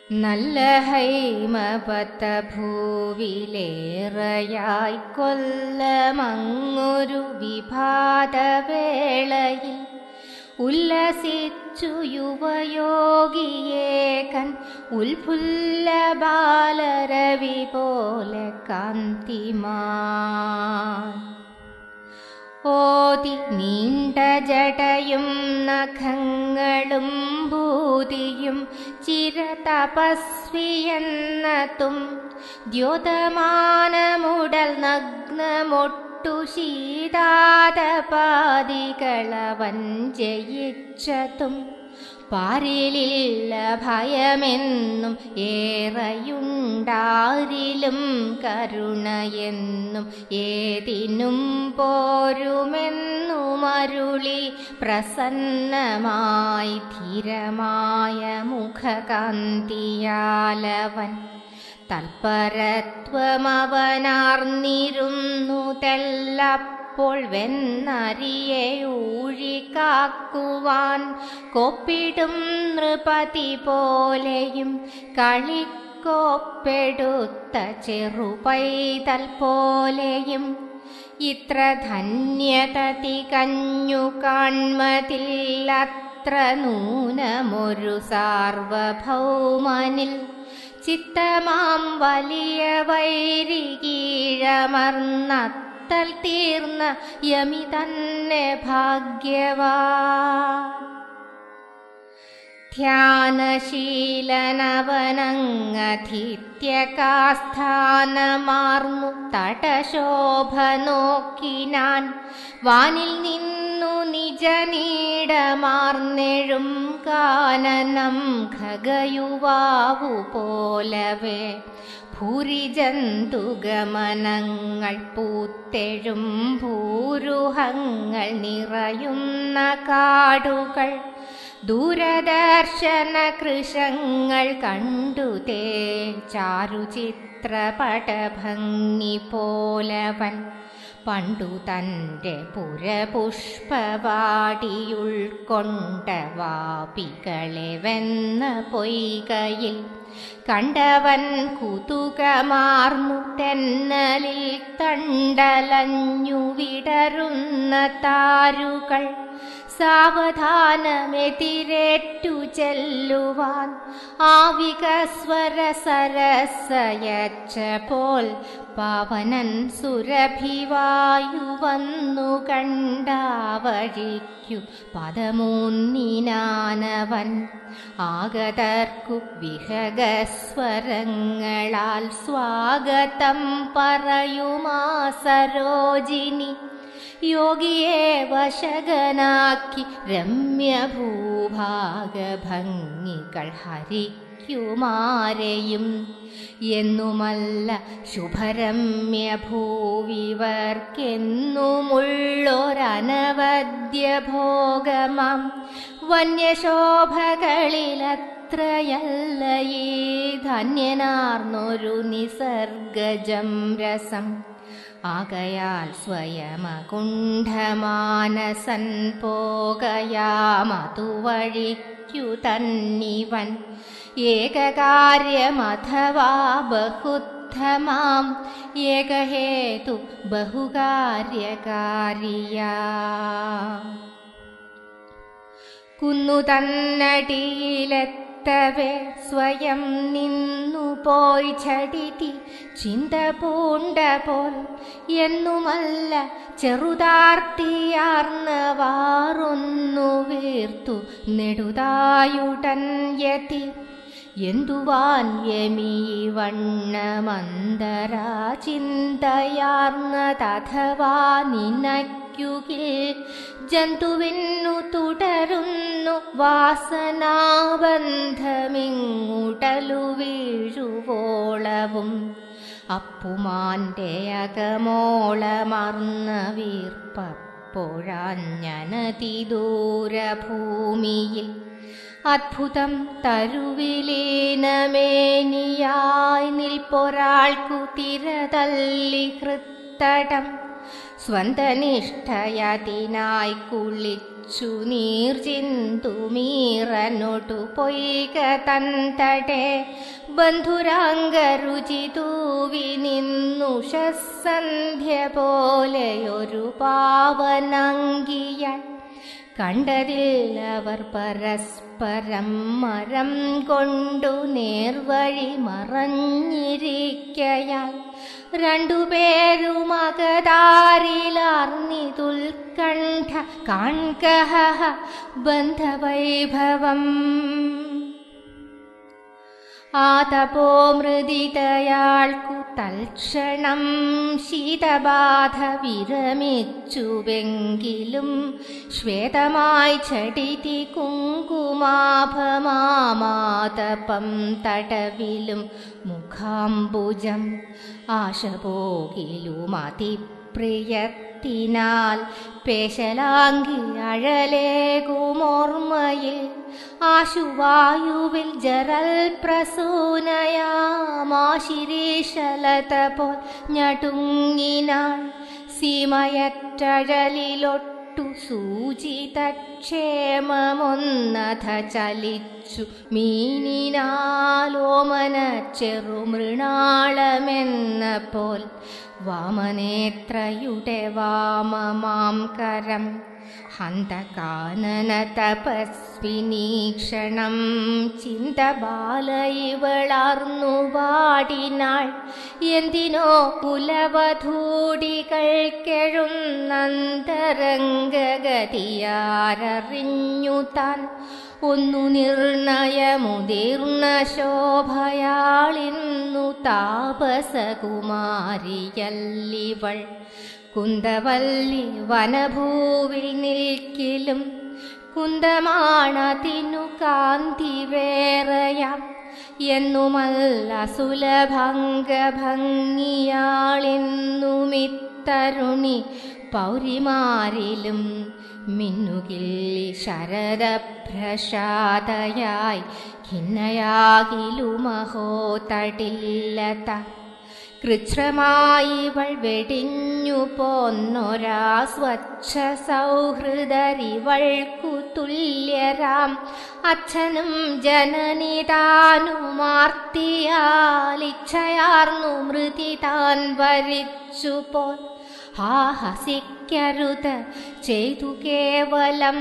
നല്ല ഹൈമപത്ത ഭൂവിലേറയായി കൊല്ലമങ്ങൊരു വിഭാതവേളയിൽ ഉല്ലസിച്ചു യുവയോഗിയേകൻ ഉൽഫുല്ല ബാലരവി പോലെ കാന്തിമാൻ ഓതി നീണ്ട ജടയും നഖങ്ങളും ഭൂതിയും ചിരതപസ്വിയെന്നതും ദ്യോതമാനമുടൽ നഗ്നമൊട്ടു ശീതാതപാതികളവൻ ജയിച്ചതും പാരിലില്ല ഭയമെന്നും ഏറെയുണ്ടാരിലും കരുണയെന്നും ഏതിനും പോരുമെന്നു മരുളി പ്രസന്നമായി ധീരമായ മുഖകാന്തിയാലവൻ തൽപരത്വമവനാർന്നിരുന്നു തെല്ലപ്പോൾ വെന്നരിയെ ഊഴിക്കാക്കുവാൻ കൊപ്പിടും നൃപതി പോലെയും കളിക്കോപ്പെടുത്ത ചെറുപൈതൽ പോലെയും ഇത്ര ധന്യത തികഞ്ഞു കാൺമതില്ലത്ര നൂനമൊരു സാർവഭൗമനിൽ ചിത്തമാം വലിയ വൈരികീഴമർന്നത്തൽ തീർന്ന യമി തന്നെ ഭാഗ്യവാ ധ്യാനശീലനവനങ്ങധിത്യകാസ്ഥാനമാർന്നു തടശോഭ നോക്കിനാൻ വാനിൽ നിന്നു നിജനീടമാർന്നെഴും കാനനം ഖഗയുവാവു പോലവേ ഭൂരിജന്തുഗമനങ്ങൾ പൂത്തെഴും ഭൂരുഹങ്ങൾ നിറയുന്ന കാടുകൾ ദൂരദർശന കൃശങ്ങൾ കണ്ടുതേ ചാരുചിത്രപടഭംഗി പോലവൻ പണ്ടു തൻ്റെ പുരപുഷ്പവാടിയുൾക്കൊണ്ട വാപികളെ വെന്ന പൊയ്കയിൽ കണ്ടവൻ കുതുകമാർന്നു തെന്നലിൽ തണ്ടലഞ്ഞു വിടരുന്ന താരുകൾ സാവധാനമെതിരേറ്റു ചെല്ലുവാൻ ആവികസ്വര സരസയച്ച പോൽ പാവനൻ സുരഭിവായു വന്നു കണ്ടാവഴിക്കു പദമൂന്നിനാനവൻ ആഗതർക്കു വിഹഗസ്വരങ്ങളാൽ സ്വാഗതം പറയുമാ സരോജിനി യോഗിയെ വശകനാക്കി രമ്യഭൂഭാഗഭംഗികൾ ഹരിക്കുമാരെയും എന്നുമല്ല ശുഭരമ്യ ഭൂവിവർക്കെന്നുമുള്ളൊരനവദ്യ ഭോഗമാം വന്യശോഭകളിലത്രയല്ല ഈ ധന്യനാർന്നൊരു നിസർഗജം രസം ആകയാൽ സ്വയമകുണ്ഠമാനസൻ പോകയാമതു വഴിക്കു തന്നിവൻ ഏകകാര്യമഥവാ ബഹുദ്ധമാം ഏകഹേതു ബഹുകാര്യകാരിയാ കുന്നു തന്നടിയിലെത്തവേ സ്വയം നിന്നു പോയി ചടിതി ചിന്ത പൂണ്ട പോൽ എന്നുമല്ല ചെറുതാർത്തിയാർന്ന വാറൊന്നു വീർത്തു നെടുതായുടൻ യതി എന്തുവാൻ യമീ വണ്ണമന്തരാ ചിന്തയാർന്നതഥവാ നിനയ്ക്കുകിൽ ജന്തുവിന്നു തുടരുന്നു വാസനാബന്ധമിങ്ങുടലു വീഴുവോളവും അപ്പുമാൻ്റെ അകമോളമർന്ന വീർപ്പപ്പോഴാഞ്ഞനതി ദൂരഭൂമിയിൽ അദ്ഭുതം തരുവിലീനമേനിയായി നിൽപ്പൊരാൾക്കു തിരതല്ലി ഹൃത്തടം സ്വന്തനിഷ്ഠയതിനായി കുളിച്ചു കുളിച്ചു നീർ ചിന്തുമീറനൊടു പൊയ്ക തന്തടെ ബന്ധുരാംഗരുചി തൂവി നിന്നുഷസന്ധ്യ പോലെയൊരു പാവനങ്കിയാൾ കണ്ടതില്ലവർ പരസ്പരം മരം കൊണ്ടു നേർവഴി മറഞ്ഞിരിക്കയാൽ രണ്ടുപേരും അകതാരിലാർന്നിതുൽക്കണ്ഠ കാൺകഹ ബന്ധവൈഭവം ആതപോ മൃദിതയാൾക്കു തൽക്ഷണം ശീതബാധ വിരമിച്ചുവെങ്കിലും ശ്വേതമായി ചടിതി കുങ്കുമാഭമാമാതപം തടവിലും മുഖാംബുജം ആശ പോകിലുമതിപ്രിയത്തിനാൽ പേശലാങ്കി അഴലേകുമോർമ്മയിൽ ആശുവായുവിൽ ജറൽ പ്രസൂനയാമാശിരീശലത പോൽ ഞടുങ്ങിനാൾ സീമയറ്റഴലിലൊട്ടു സൂചിതക്ഷേമമൊന്നഥ ചലിച്ചു മീനിനാലോമന ചെറുമൃണാളമെന്ന പോൽ വാമനേത്രയുടെ വാമമാം കരം ഹന്തകാനന തപസ്വിനീക്ഷണം ചിന്തബാലയിവളർന്നു വാടിനാൾ എന്തിനോ കുലവധൂടികൾക്കെഴുന്നന്തരംഗഗതിയാരറിഞ്ഞു താൻ ഒന്നു നിർണയമുതിർന്ന ശോഭയാളിന്നു താപസകുമാരിയല്ലിവൾ കുന്തവല്ലി വനഭൂവിൽ നിൽക്കിലും കുന്തമാണതിനു കാന്തി വേറയാം എന്നുമല്ല സുലഭംഗഭംഗിയാളെന്നുമിത്തരുണി പൗരിമാരിലും മിന്നുകില്ലി ശരദഭ്രഷാദയായി ഖിന്നയാകിലുമഹോ തടില്ലത കൃച്ഛ്രമായിവൾ വെടിഞ്ഞു പോന്നൊരാ സ്വച്ഛ സൗഹൃദരിവൾക്കു തുല്യരാം അച്ഛനും ജനനിതാനുമാർത്തിയാലിച്ഛയാർന്നു മൃതി താൻ വരിച്ചു പോൽ ആഹസിക്കരുത് ചെയ്തു കേവലം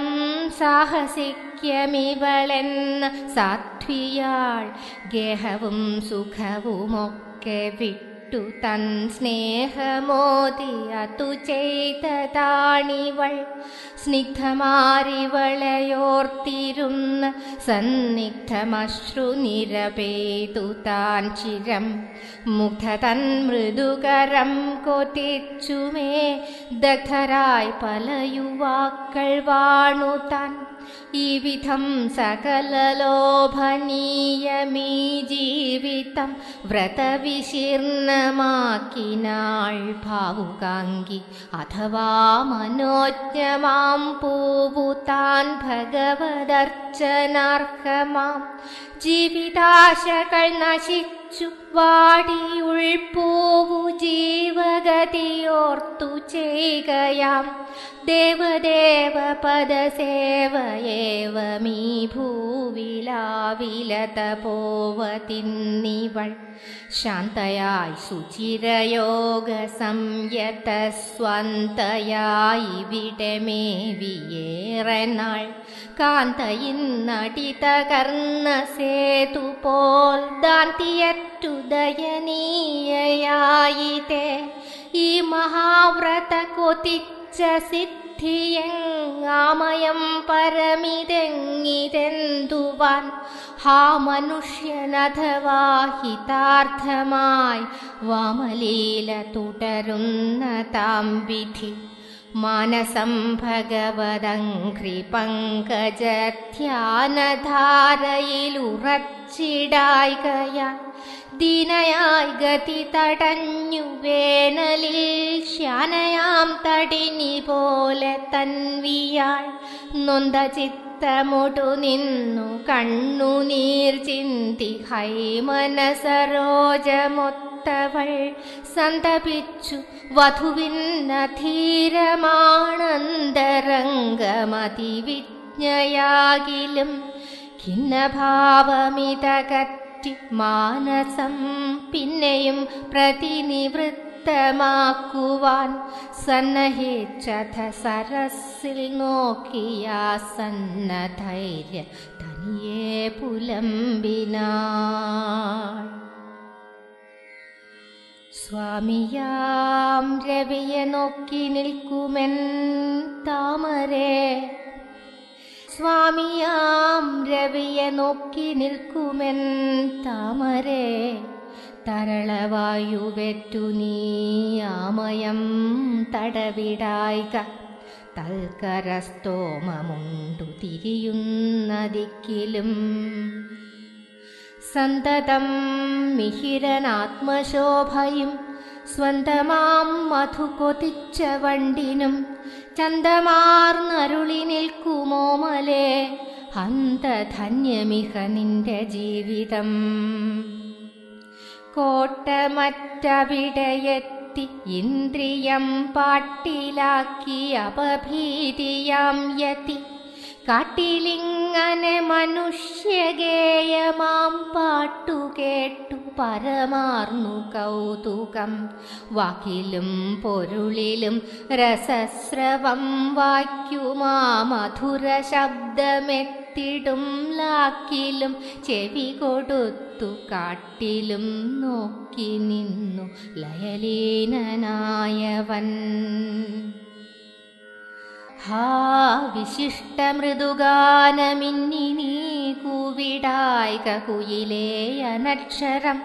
സാഹസിക്യമിവളെന്ന് സാധ്വിയാൾ ഗേഹവും സുഖവുമൊക്കെ വിട്ടു തൻ സ്നേഹമോതി അതു ചെയ്തതാണിവൾ സ്നിഗ്ധമാരിവളയോർത്തിരുന്ന സന്നിഗ്ധമശ്രു നിരപേതു താൻ ചിരം മുഗ്ധ തൻ മൃദുകരം കൊതിച്ചുമേ ദഗ്ധരായി പല യുവാക്കൾ വാണു താൻ ഈ വിധം സകലലോഭനീയമീ ജീവിതം വ്രതവിശീർണമാക്കിനാൾ ഭാവുകാങ്കി അഥവാ മനോജ്ഞമാം പൂവു താൻ ഭഗവദർച്ചനാർഹമാം ജീവിതാശകൾ നശിച്ചു വാടിയുൾപ്പൂവു ജീവഗതിയോർത്തു ചെയ്യുകയാം ദേവദേവ പദസേവയേവമീ ഭൂവിലാവിലത പോവതിന്നിവൾ ശാന്തയായി സുചിരയോഗ സംയത സ്വന്തയായി വിടമേവിയേറെ നാൾ കാന്തയിന്നടി തകർന്ന സേതു പോൽ ദാന്തിയറ്റു ദയനീയയായിതേ ഈ മഹാവ്രത കൊതിച്ച സിദ്ധിയെങ്ങാമയം പരമിതെങ്ങിതെന്തുവാൻ ഹാ മനുഷ്യനഥവാ ഹിതാർത്ഥമായി വാമലീല തുടരുന്ന താം വിധി മാനസം ഭഗവതഘ്രി പങ്കജധ്യാനധാരയിലുറച്ചിടായികയാൽ ദീനയായി ഗതി തടഞ്ഞു വേനലിൽ ശ്യാനയാം തടിനി പോലെ തൻവിയാൾ നൊന്ത ചിത്തമൊടു നിന്നു കണ്ണുനീർ ചിന്തി ഹൈമന സരോജമൊത്ത ഓർത്തവൾ സന്തപിച്ചു വധുവിന്നധീരമാണന്തരംഗമതിവിജ്ഞയാകിലും ഖിന്നഭാവമിതകറ്റി മാനസം പിന്നെയും പ്രതിനിവൃത്തമാക്കുവാൻ സന്നഹിച്ചഥ സരസിൽ നോക്കിയ സന്നധൈര്യ തനിയെ പുലമ്പിനാൾ സ്വാമിയാം രവിയെ നോക്കി നിൽക്കുമെൻ താമരേ സ്വാമിയാം രവിയെ നോക്കി നിൽക്കുമെൻ താമരേ തരളവായുവെറ്റു നീ ആമയം തടവിടായിക തൽക്കരസ്തോമമുണ്ടു തിരിയുന്നതിക്കിലും സന്തതം മിഹിരനാത്മശോഭയും സ്വന്തമാം മധു കൊതിച്ച വണ്ടിനും ചന്തമാർന്നരുളി നിൽക്കുമോമലേ ഹന്തധന്യമിഹ നിന്റെ ജീവിതം കോട്ടമറ്റവിടയെത്തി ഇന്ദ്രിയം പാട്ടിലാക്കി അപഭീതിയാം യതി കാട്ടിലിങ്ങനെ മനുഷ്യഗേയമാം പാട്ടുകേട്ടു പരമാർന്നു കൗതുകം വാക്കിലും പൊരുളിലും രസസ്രവം വായിക്കുമാ മധുര ശബ്ദമെത്തിടും ലാക്കിലും ചെവി കൊടുത്തു കാട്ടിലും നോക്കി നിന്നു ലയലീനനായവൻ ഹാ വിശിഷ്ട മൃദുഗാനമിന്നി നീ കൂവിടായിക കുയിലേ അനക്ഷരം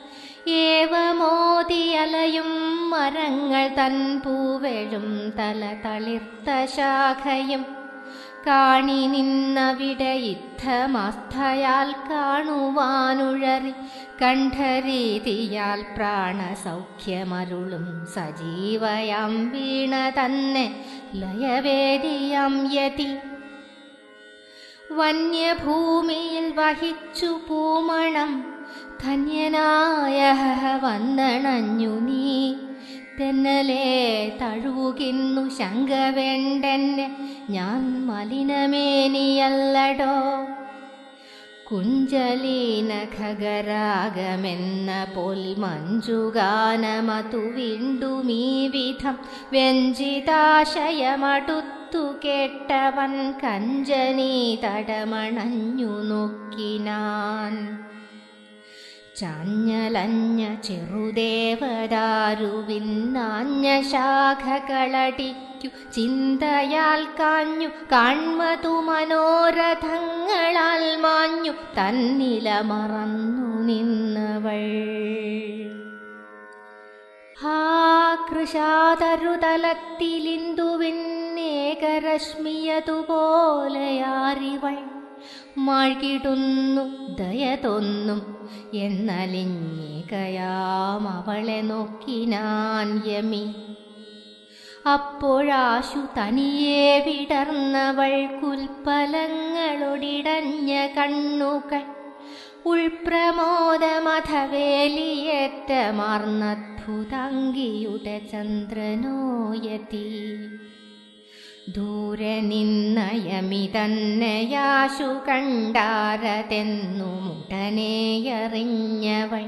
ഏവമോതിയലയും മരങ്ങൾ തൻ പൂവെഴും തല തളിർത്ത ശാഖയും കാണി നിന്നവിടെ യുദ്ധമസ്ഥയാൽ കാണുവാനുഴറി കണ്ഠരീതിയാൽ പ്രാണസൗഖ്യമരുളും സജീവയാം വീണ തന്നെ ലയവേദിയാം യതി വന്യഭൂമിയിൽ വഹിച്ചു പൂമണം ധന്യനായ വന്നണഞ്ഞു നീ തെന്നലേ തഴുകിന്നു ശങ്ക വേണ്ടെന്നെ ഞാൻ മലിനമേനിയല്ലടോ കുഞ്ചലീന ഖഗരാഗമെന്ന പോൽ മഞ്ജുഗാനമതു വീണ്ടുമീ വിധം വ്യഞ്ജിതാശയമടുത്തു കേട്ടവൻ കഞ്ചനീ തടമണഞ്ഞു നോക്കിനാൻ ചാഞ്ഞലഞ്ഞ ചെറുദേവദാരുവിന്നാഞ്ഞ ശാഖകളടിക്കു ചിന്തയാൽ കാഞ്ഞു കാൺമതു മനോരഥങ്ങളാൽ മാഞ്ഞു തന്നില മറന്നു നിന്നവൾ ഹാ കൃഷാതരുതലത്തിലിന്ദുവിന്നേകരശ്മിയതുപോലെയാറിവൾ മാഴ്കിടുന്നു ദയ തോന്നും എന്നലിഞ്ഞികയാം അവളെ നോക്കിനാൻ യമി അപ്പോഴാശു തനിയെ വിടർന്നവൾ കുൽപ്പലങ്ങളൊടിടഞ്ഞ കണ്ണുകൾ ഉൾപ്രമോദമധവേലിയേറ്റമാർന്നദ്ഭുതാംഗിയുടെ ചന്ദ്രനോയതി ദൂരെ നിന്നയമിതന്നയാശു കണ്ടാരതെന്നു മുടനെയറിഞ്ഞവൾ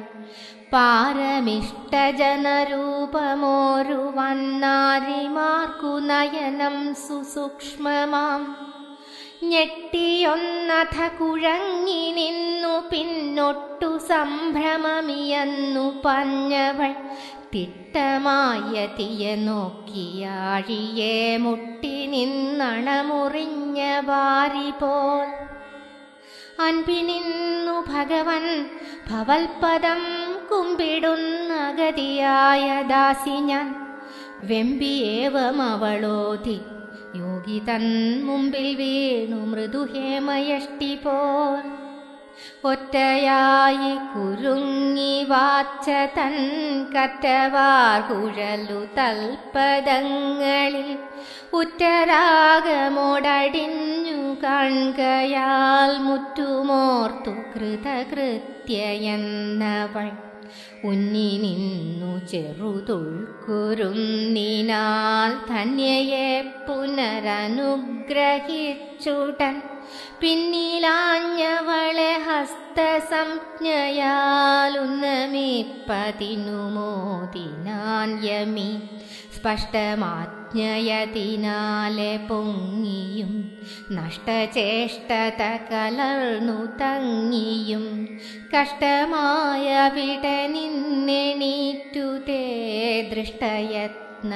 പാരമിഷ്ടജനരൂപമോരു വന്നാരിമാർക്കു നയനം സുസൂക്ഷ്മമാം ഞെട്ടിയൊന്നഥ കുഴങ്ങി നിന്നു പിന്നൊട്ടു സംഭ്രമമിയന്നു പഞ്ഞവൾ തിട്ടമായ തീയ നോക്കിയാഴിയെ മുട്ടി നിന്നണമുറിഞ്ഞ വാരി പോൽ അൻപിനിന്നു ഭഗവൻ ഭവൽപദം കുമ്പിടുന്ന ഗതിയായ ദാസി ഞാൻ വെമ്പിയേവമവളോതി യോഗി തൻ മുമ്പിൽ വീണു മൃദുഹേമയഷ്ടി പോൽ ഒറ്റയായി കുരുങ്ങി വാച്ച തൻ കറ്റവാർ കുഴലു തൽപദങ്ങളിൽ ഉറ്റരാഗമോടടിഞ്ഞു കാൺകയാൽ മുറ്റുമോർത്തു കൃതകൃത്യയെന്നവൾ ഉന്നി നിന്നു ചെറുതുൾക്കുരുന്നിനാൽ ധന്യയെ പുനരനുഗ്രഹിച്ചുടൻ പിന്നിലാഞ്ഞവളെ ഹസ്തസംജ്ഞയാലുന്നമിപ്പതിനു മോദിനാൻ യമി സ്പഷ്ടമാജ്ഞയതിനാലെ പൊങ്ങിയും നഷ്ടചേഷ്ടത കലർന്നു തങ്ങിയും കഷ്ടമായ വിട നിന്നെണീറ്റു തേ ദൃഷ്ടയത്ന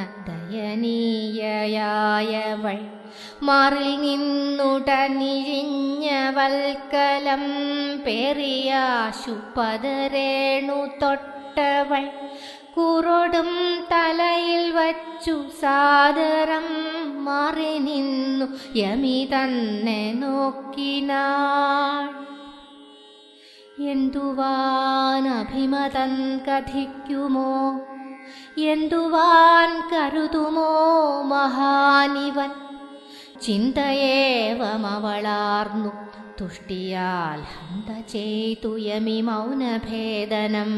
ദയനീയയായവൾ മാറിൽ നിന്നുടനിഴിഞ്ഞ വൽക്കലം പേറിയാശു പതരേണു തൊട്ടവൾ കൂറോടും തലയിൽ വച്ചു സാദരം മാറി നിന്നു യമി തന്നെ നോക്കിനാൾ എന്തുവാൻ അഭിമതൻ കഥിക്കുമോ എന്തുവാൻ കരുതുമോ മഹാനിവൻ ചിന്തയേവമവളാർന്നു തുഷ്ടിയാൽ ഹന്ത ചെയ്തു യമി മൗനഭേദനം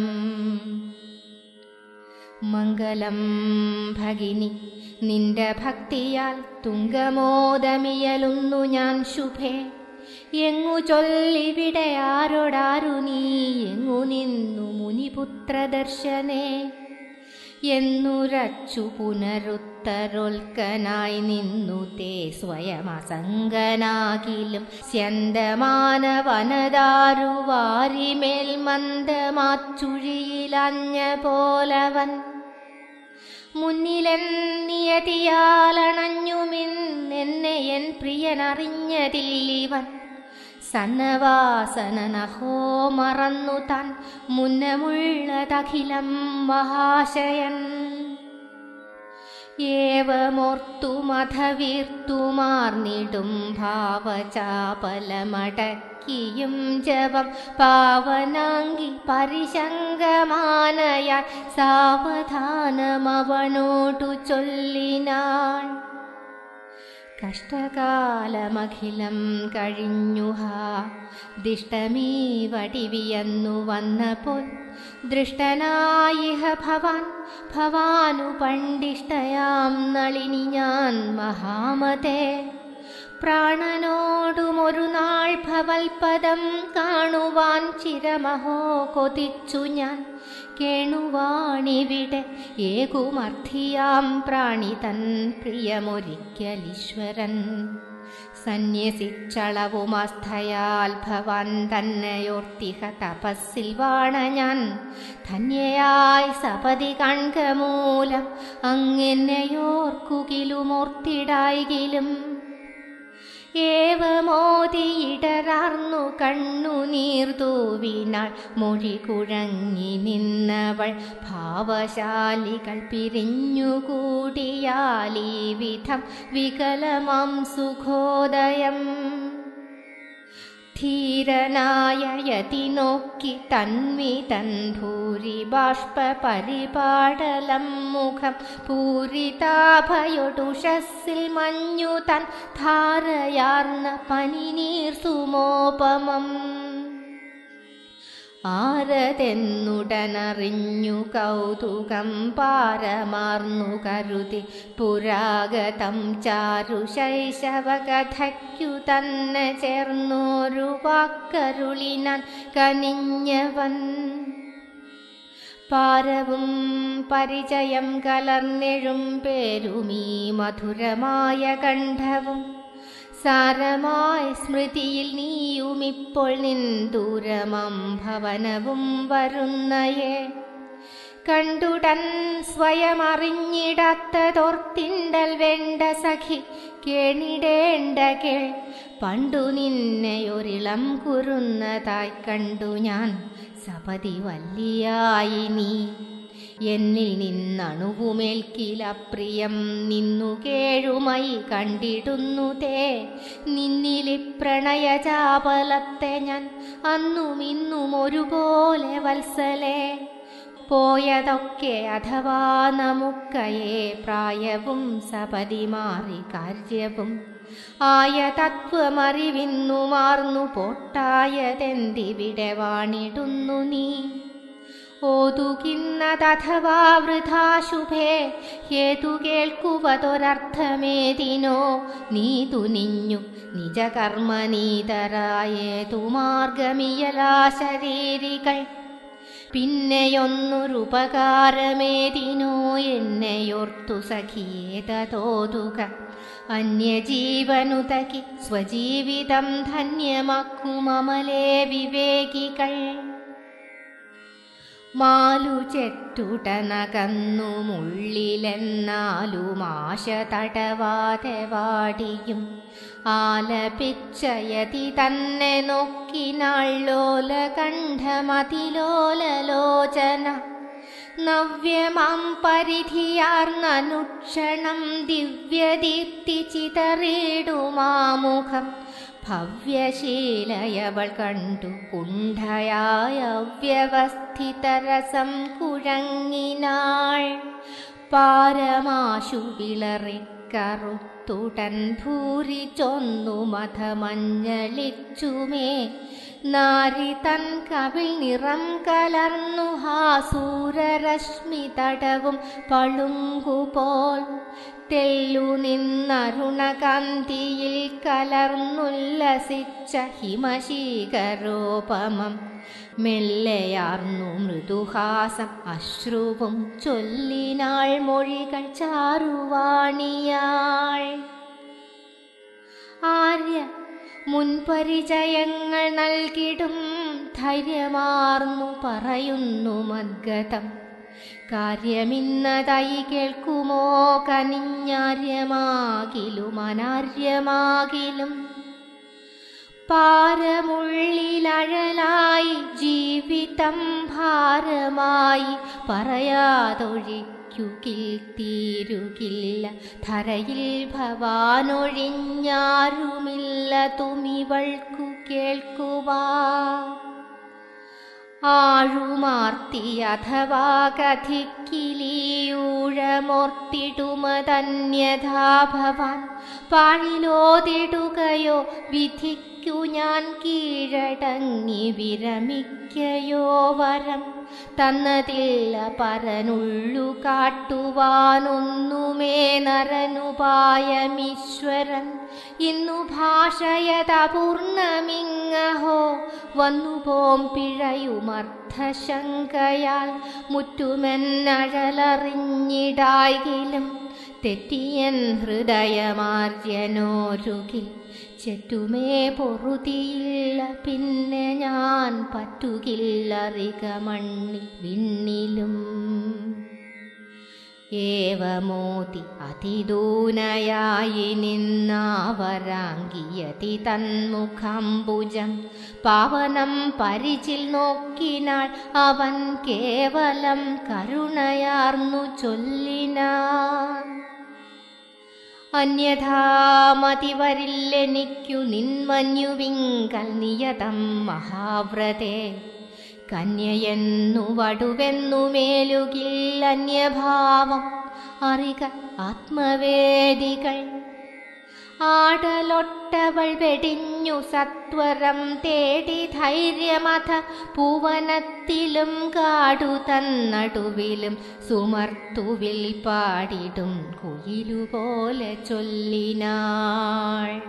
മംഗളം ഭഗിനി നിന്റെ ഭക്തിയാൽ തുങ്കമോദമിയലുന്നു ഞാൻ ശുഭേ എങ്ങു ചൊല്ലിവിടെ ആരോടാരു നീ എങ്ങു നിന്നു മുനിപുത്രദർശനേ എന്നുരച്ചു പുനരുത്തരൊൽക്കനായി നിന്നു തേ സ്വയമസംഗനാകിലും സ്യന്തമാനവനദാരു വാരിമേൽ മന്ദമാച്ചുഴിയിലഞ്ഞ പോലവൻ മുന്നിലെൻ നിയതിയാലണഞ്ഞുമിന്നെന്നെ എൻ പ്രിയനറിഞ്ഞതില്ലിവൻ സന്നവാസനനഹോ മറന്നു താൻ മുന്നമുള്ളതഖിലം മഹാശയൻ ഏവമോർത്തു മധവീർത്തുമാർന്നിടും ഭാവചാപലമടക്കിയും ജപം പാവനാങ്കി പരിശങ്കമാനയാൽ സാവധാനമവനോടു ചൊല്ലിനാൾ കഷ്ടകാലമഖിലം കഴിഞ്ഞുഹ ദിഷ്ടമീ വടിവിയന്നു വന്നപ്പോൾ ദൃഷ്ടനായിഹ ഭവാൻ ഭവാനു പണ്ടിഷ്ടയാം നളിനി ഞാൻ മഹാമതേ പ്രാണനോടുമൊരു നാൾ ഭവൽപദം കാണുവാൻ ചിരമഹോ കൊതിച്ചു ഞാൻ കേണുവാണിവിടെ ഏകുമർത്ഥിയാം പ്രാണി തൻ പ്രിയമൊരിക്കലീശ്വരൻ സന്യസിച്ചളവുമസ്ഥയാൽ ഭവാൻ തന്നെയോർത്തിഹ തപസ്സിൽ വാണ ഞാൻ ധന്യയായി സപതി കൺക മൂലം അങ്ങെന്നെയോർക്കുകിലുമോർത്തിടായികിലും ഏവമോതിയിടറാർന്നു കണ്ണുനീർതൂവിനാൾ മൊഴി കുഴങ്ങി നിന്നവൾ ഭാവശാലികൾ പിരിഞ്ഞുകൂടിയാലീ വിധം വികലമാം സുഖോദയം ധീരനായ യതി നോക്കി തന്മിതൻ ഭൂരി ബാഷ്പ പരിപാടലം മുഖം പൂരിതാഭയൊടുഷസ്സിൽ മഞ്ഞു തൻ ധാരയാർന്ന പനിനീർ സുമോപമം ആരതെന്നുടനറിഞ്ഞു കൗതുകം പാരമാർന്നു കരുതി പുരാഗതം ചാരു ശൈശവകഥയ്ക്കു തന്നെ ചേർന്നോരു വാക്കരുളിനാൻ കനിഞ്ഞവൻ പാരവും പരിചയം കലർന്നെഴും പേരുമീ മധുരമായ കണ്ഠവും സാരമായ സ്മൃതിയിൽ നീയുമിപ്പോൾ നിൻ ദൂരമം ഭവനവും വരുന്നയേ കണ്ടുടൻ സ്വയമറിഞ്ഞിടാത്തതോർത്തിണ്ടൽ വേണ്ട സഖി കേണിടേണ്ട കേൾ പണ്ടു നിന്നെയൊരിളം കുറുന്നതായി കണ്ടു ഞാൻ സപതി വല്ലിയായി നീ എന്നിൽ നിന്നണുവുമേൽക്കിലപ്രിയം നിന്നു കേഴുമായി കണ്ടിടുന്നു തേ നിന്നിലി പ്രണയചാപലത്തെ ഞാൻ അന്നും ഇന്നും ഒരുപോലെ വത്സലേ പോയതൊക്കെ അഥവാ നമുക്കയേ പ്രായവും സപതി മാറി കാര്യവും ആയ തത്വമറിവിന്നു മാർന്നു പോട്ടായതെന്തിവിടെ വാണിടുന്നു നീ ഓതുകിന്നതഥവാ വൃഥാശുഭേ ഹേതു കേൾക്കുവതൊരർത്ഥമേതിനോ നീ തുനിഞ്ഞു നിജകർമ്മനീതരായേതു മാർഗമിയലാ ശരീരികൾ പിന്നെയൊന്നൊരുപകാരമേതിനോ എന്നെയോർത്തു സഖിയേതോതുക അന്യജീവനുതകി സ്വജീവിതം ധന്യമാക്കുമമലേ വിവേകികൾ മാലു ചെറ്റുടനകന്നു മുള്ളിലെന്നാലും ആശ തടവാതെ വാടിയും ആലപിച്ചയതി തന്നെ നോക്കിനാളോല കണ്ഠമതിലോലലോചന നവ്യമാം പരിധിയാർന്നനുക്ഷണം ദിവ്യദീപ്തി ചിതറിടുമാമുഖം ഭവ്യശീലയവൾ കണ്ടു കുണ്ഠയായ അവ്യവസ്ഥിതരസം കുഴങ്ങിനാൾ പാരമാശു വിളറിക്കറുത്തുടൻ ഭൂരി ചൊന്നു മഥമഞ്ഞളിച്ചുമേ നാരി തൻ കവിൾ നിറം കലർന്നു ഹാസൂരരശ്മി തടവും പളുങ്കുപോൽ തെല്ലു നിന്നരുണകാന്തിയിൽ കലർന്നുല്ലസിച്ച ഹിമശീകരോപമം മെല്ലെയാർന്നു മൃദുഹാസം അശ്രുവും ചൊല്ലിനാൾ മൊഴികൾ ചാറുവാണിയാൾ ആര്യ മുൻപരിചയങ്ങൾ നൽകിടും ധൈര്യമാർന്നു പറയുന്നു മദ്ഗതം കാര്യമിന്നതായി കേൾക്കുമോ കനിഞ്ഞാര്യമാകിലും അനാര്യമാകിലും പാരമുള്ളിലഴലായി ജീവിതം ഭാരമായി പറയാതൊഴിക്കുകിൽ തീരുകില്ല ധരയിൽ ഭവാനൊഴിഞ്ഞാരുമില്ല തുമിവൾക്കു കേൾക്കുവാ ആഴുമാർത്തി അഥവാ കഥിക്കിലിയൂഴമോർത്തിടുമതന്യഥാ ഭവാൻ പാഴിലോതിടുകയോ വിധിക്കു ഞാൻ കീഴടങ്ങി വിരമിക്കയോ വരം തന്നതില്ല പരനുള്ളു കാട്ടുവാനൊന്നുമേ നരനുപായമീശ്വരൻ ഇന്നു ഭാഷയതപൂർണമിങ്ങഹോ വന്നുപോം പിഴയുമർത്ഥശങ്കയാൽ മുറ്റുമെന്നഴലറിഞ്ഞിടായിലും തെറ്റിയൻ ഹൃദയമാര്യനോരുകിൽ ചെറ്റുമേ പൊറുതിയില്ല പിന്നെ ഞാൻ പറ്റുകില്ലറിക മണ്ണി വിണ്ണിലും ഏവമോതി അതിദൂനയായി നിന്നാവരാങ്കിയതി തന്മുഖംബുജം പാവനം പരിചിൽ നോക്കിനാൾ അവൻ കേവലം കരുണയാർന്നു ചൊല്ലിനാൻ അന്യഥാമതിവരില്ലെനിക്കു നിന്മഞ്ഞുവിങ്കൽ നിയതം മഹാവ്രതേ കന്യയെന്നു വടുവെന്നു മേലുകിൽ അന്യഭാവം അറിക ആത്മവേദികൾ ആടലൊട്ടവൾ വെടിഞ്ഞു സത്വരം തേടി ധൈര്യമഥ പൂവനത്തിലും കാടു തന്നടുവിലും സുമർത്തുവിൽ പാടിടും കുയിലുപോലെ ചൊല്ലിനാൾ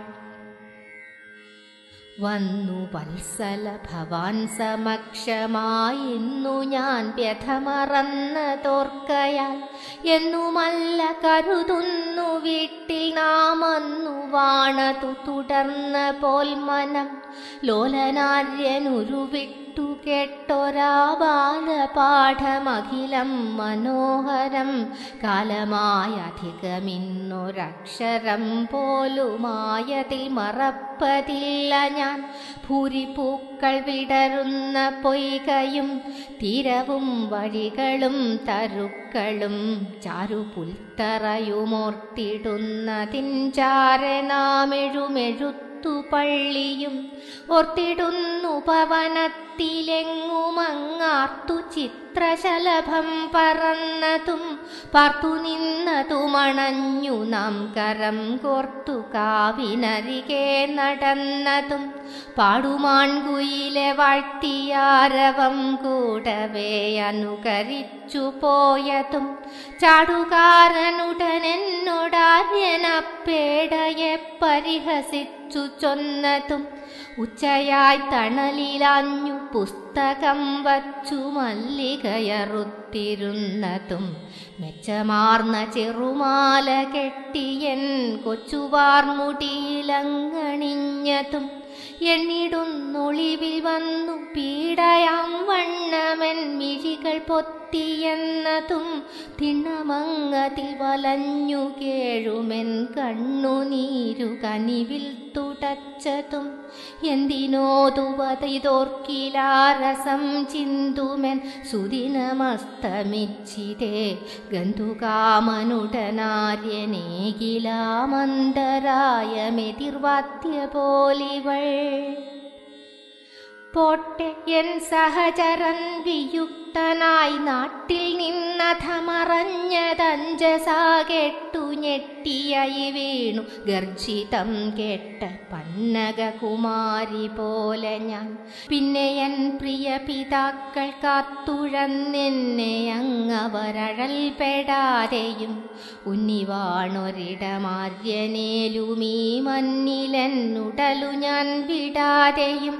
വന്നു വത്സല ഭവാൻ സമക്ഷമായിന്നു ഞാൻ വ്യഥമറന്ന തോർക്കയാൽ എന്നുമല്ല കരുതുന്നു വീട്ടിൽ നാമന്നു വാണതു തുടർന്ന പോൽ മനം ലോലനാര്യനുരുവിട്ടു കേട്ടൊരാ ബാലപാഠമഖിലം മനോഹരം കാലമായ അധികമിന്നൊരക്ഷരം പോലുമായതിൽ മറപ്പതില്ല ഞാൻ ഭൂരിപൂക്കൾ വിടരുന്ന പൊയ്കയും തീരവും വഴികളും തരുക്കളും ചാരുപുൽത്തറയുമോർത്തിടുന്നതിൻ ചാരനാമെഴുമെഴുത്തു പള്ളിയും ഓർത്തിടുന്നു പവനത്തിലെങ്ങുമങ്ങാർത്തു ചിത്രശലഭം പറന്നതും പാർത്തു നിന്നതുമണഞ്ഞു നാം കരം കോർത്തു കാവിനരികെ നടന്നതും പാടുമാൺകുയിലെ വാഴ്ത്തിയാരവം കൂടവേ അനുകരിച്ചു പോയതും ചാടുകാരനുടനെന്നോടാര്യനപ്പേടയെ പരിഹസിച്ചു ചൊന്നതും ഉച്ചയായി തണലിലാഞ്ഞു പുസ്തകം വച്ചു മല്ലികയറുത്തിരുന്നതും മെച്ചമാർന്ന ചെറുമാല കെട്ടിയൻ കൊച്ചുവാർമുടിയിലങ്ങണിഞ്ഞതും എണ്ണിടുന്നൊളിവിൽ വന്നു പീഡയാം വണ്ണമൻ മിഴികൾ പൊത്തിയെന്നതും തിണ്ണമങ്ങതിൽ വലഞ്ഞു കേഴുമെൻ കണ്ണുനീരു കനിവിൽ തുടച്ചതും എന്തിനോതുവതോർക്കിലാരസം ചിന്തുമെൻ സുദിനമസ്തമിച്ചിതേ ഗന്ധുകാമനുടനാര്യനേകിലാമന്തരായമെതിർവാദ്യ പോലിവൾ പോട്ടെ എൻ സഹചരൻ വിയുക്തനായി നാട്ടിൽ നിന്നധമറഞ്ഞതഞ്ചസാ കെട്ടു ഞെട്ടിയായി വീണു ഗർജിതം കേട്ട പന്നകകുമാരി പോലെ ഞാൻ പിന്നെ എൻ പ്രിയ പിതാക്കൾ കാത്തുഴന്നെന്നെ അങ്ങവരഴൽപ്പെടാതെയും ഉന്നിവാണൊരിടമാര്യനേലുമീ മണ്ണിലെന്നുടലു ഞാൻ വിടാതെയും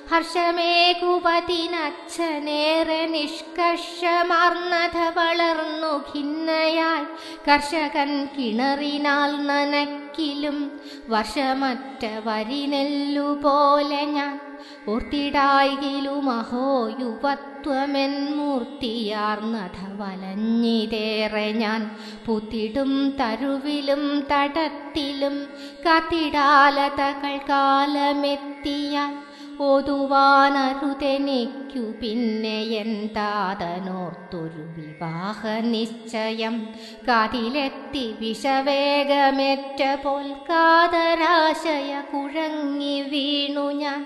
ഹർഷമേകുപതിനച്ഛനേറെ നിഷ്കർഷമാർന്നത വളർന്നു ഖിന്നയായി കർഷകൻ കിണറിനാൽ നനക്കിലും വർഷമറ്റ വരിനെല്ലുപോലെ ഞാൻ ഓർത്തിടായിലും അഹോ യുവത്വമെൻ മൂർത്തിയാർന്നത വലഞ്ഞിതേറെ ഞാൻ പുത്തിടും തരുവിലും തടത്തിലും കാത്തിടാലതകൾ കാലമെത്തിയാൽ ഓതുവാനരുതെനിക്കു പിന്നെ എന്താതനോർത്തൊരു വിവാഹ നിശ്ചയം കാതിലെത്തി വിഷവേഗമേറ്റ പോൽ കാതരാശയ കുഴങ്ങി വീണു ഞാൻ